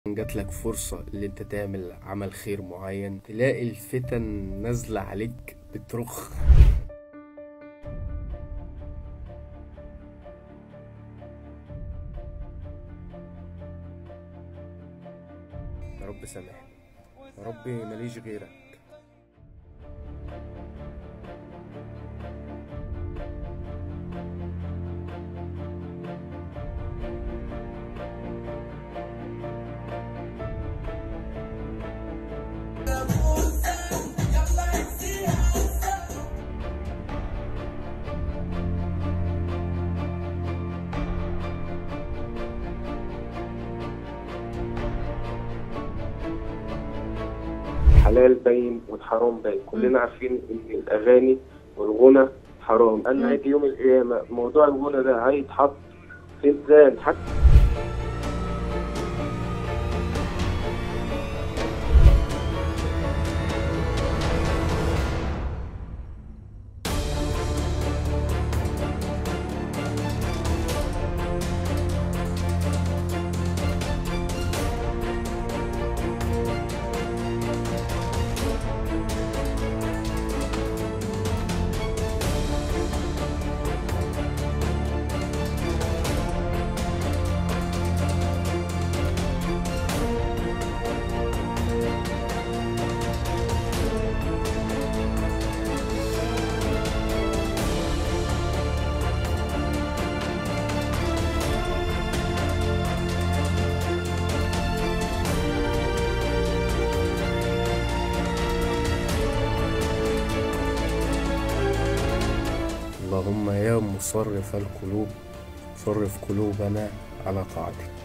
جات لك فرصة اللي انت تعمل عمل خير معين تلاقي الفتن نازلة عليك بترخ يا رب سامحني يا رب ماليش غيرك الحلال باين والحرام باين كلنا عارفين ان الاغاني والغنى حرام انا هيجي يوم القيامه موضوع الغنى ده هيتحط في ميزان حتى اللهم يا مصرف القلوب صرف قلوبنا على طاعتك